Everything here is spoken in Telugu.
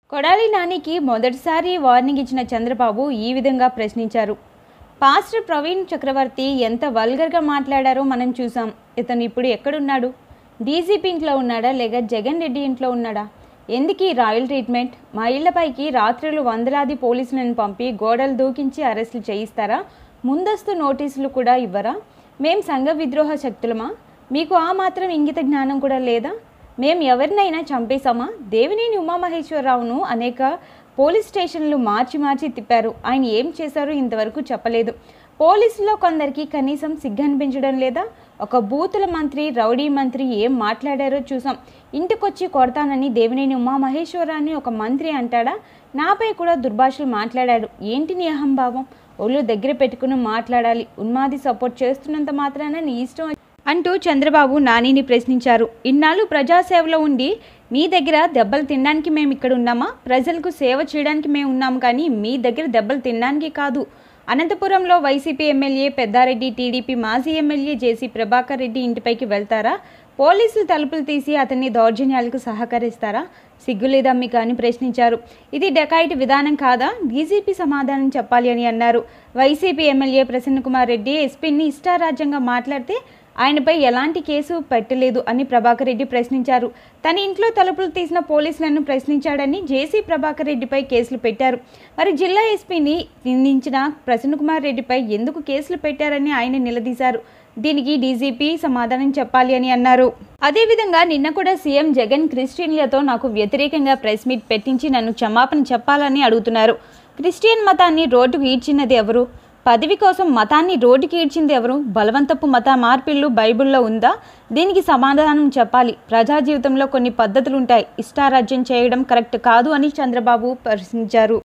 కొడాలి నానికి మొదటిసారి వార్నింగ్ ఇచ్చిన చంద్రబాబు ఈ విధంగా ప్రశ్నించారు పాస్టర్ ప్రవీణ్ చక్రవర్తి ఎంత వల్గర్గా మాట్లాడారో మనం చూసాం ఇతను ఇప్పుడు ఎక్కడున్నాడు డీజీపీ ఇంట్లో ఉన్నాడా లేక జగన్ రెడ్డి ఇంట్లో ఉన్నాడా ఎందుకు ఈ రాయల్ ట్రీట్మెంట్ మా ఇళ్లపైకి రాత్రులు వందలాది పోలీసులను పంపి గోడలు దూకించి అరెస్టులు చేయిస్తారా ముందస్తు నోటీసులు కూడా ఇవ్వరా మేం సంఘ విద్రోహ శక్తులమా మీకు ఆ మాత్రం ఇంగిత జ్ఞానం కూడా లేదా మేం ఎవరినైనా చంపేశామా దేవినేని ఉమామహేశ్వరరావును అనేక పోలీస్ స్టేషన్లు మార్చి మార్చి తిప్పారు ఆయన ఏం చేశారో ఇంతవరకు చెప్పలేదు పోలీసులో కొందరికి కనీసం సిగ్గనిపించడం లేదా ఒక బూతుల మంత్రి రౌడీ మంత్రి ఏం మాట్లాడారో చూసాం ఇంటికొచ్చి కొడతానని దేవినేని ఉమామహేశ్వరాన్ని ఒక మంత్రి అంటాడా నాపై కూడా దుర్భాషలు మాట్లాడాడు ఏంటి నీ అహంభావం ఒళ్ళు దగ్గర పెట్టుకుని మాట్లాడాలి ఉన్మాది సపోర్ట్ చేస్తున్నంత మాత్రాన నీ ఇష్టం అంటూ చంద్రబాబు నానిని ప్రశ్నించారు ఇన్నాళ్ళు ప్రజాసేవలో ఉండి మీ దగ్గర దెబ్బలు తినడానికి మేము ఇక్కడ ఉన్నామా ప్రజలకు సేవ చేయడానికి మేము ఉన్నాం కానీ మీ దగ్గర దెబ్బలు తినడానికి కాదు అనంతపురంలో వైసీపీ ఎమ్మెల్యే పెద్దారెడ్డి టీడీపీ మాజీ ఎమ్మెల్యే జేసీ ప్రభాకర్ రెడ్డి ఇంటిపైకి వెళ్తారా పోలీసులు తలుపులు తీసి అతన్ని దౌర్జన్యాలకు సహకరిస్తారా సిగ్గులేదా మీకు అని ప్రశ్నించారు ఇది డెకాయిట్ విధానం కాదా డీజీపీ సమాధానం చెప్పాలి అని అన్నారు వైసీపీ ఎమ్మెల్యే ప్రసన్న కుమార్ రెడ్డి ఎస్పీని ఇష్టారాజ్యంగా మాట్లాడితే ఆయనపై ఎలాంటి కేసు పెట్టలేదు అని ప్రభాకర్ రెడ్డి ప్రశ్నించారు తన ఇంట్లో తలుపులు తీసిన పోలీసులను ప్రశ్నించాడని జేసీ ప్రభాకర్ రెడ్డిపై కేసులు పెట్టారు మరి జిల్లా ఎస్పీని నిందించిన ప్రసన్న కుమార్ రెడ్డిపై ఎందుకు కేసులు పెట్టారని ఆయన నిలదీశారు దీనికి డీజీపీ సమాధానం చెప్పాలి అని అన్నారు అదేవిధంగా నిన్న కూడా సీఎం జగన్ క్రిస్టియన్లతో నాకు వ్యతిరేకంగా ప్రెస్ మీట్ పెట్టించి నన్ను క్షమాపణ చెప్పాలని అడుగుతున్నారు క్రిస్టియన్ మతాన్ని రోడ్డుకు ఈడ్చినది ఎవరు పదవి కోసం మతాన్ని రోడ్డుకి ఈడ్చింది ఎవరు బలవంతపు మత మార్పిళ్ళు బైబిల్లో ఉందా దీనికి సమాధానం చెప్పాలి ప్రజా జీవితంలో కొన్ని పద్ధతులు ఉంటాయి ఇష్టారాజ్యం చేయడం కరెక్ట్ కాదు అని చంద్రబాబు ప్రశ్నించారు